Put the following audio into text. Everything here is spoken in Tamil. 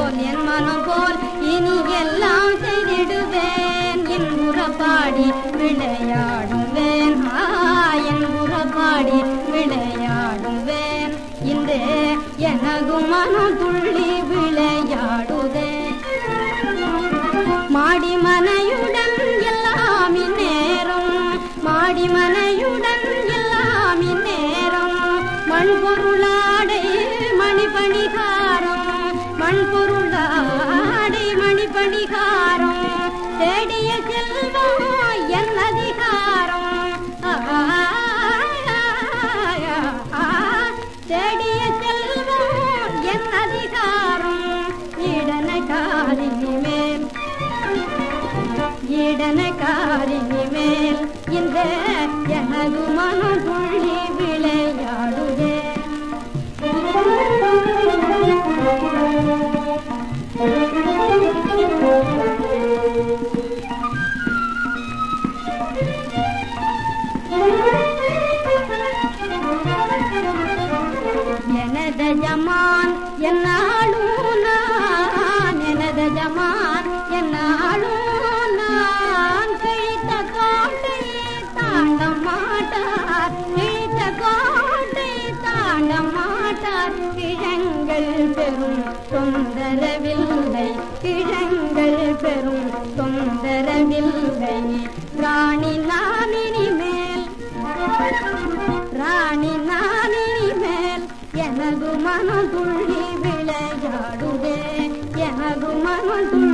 போல் என் மனம் போல் இனி எல்லாம் செய்திடுவேன் என் உறப்பாடி விளையாடுவேன் ஆ, என் உறப்பாடி விளையாடுவேன் இந்த எனது மனம் துள்ளி விளையாடுதே மாடி மனையுடன் எல்லாம் இந்நேரம் மாடி மனையுடன் எல்லாம் இந்நேரம் மண் பொருளாடை மணிபணிகாரம் மண் பொருளாடை மணிபணிகாரம் தேடிய செல்வம் என் அதிகாரம் ஆ, ஆ, தேடிய செல்வம் என் அதிகாரம் இடனகாரினி மேல் இடனகாரினி மேல் இந்த எனது மனம் துள்ளி விளையாடுதே எனது ஜமான் என்னாலும் நான் எனது ஜமான் என்னாலும் நான் கிழித்த கோட்டை தாண்ட மாட்டார் கிழித்த கோட்டை தாண்ட மாட்டார் கிழங்கள் பெரும் தொந்தரவில்லை கிழங்கள் பெரும் தொந்தரவில்லை ராணி நான் இனிமேல் ராணி நானி மேல் எனது மனம் துள்ளி விளையாடுதே எனது மனம் துள்ளி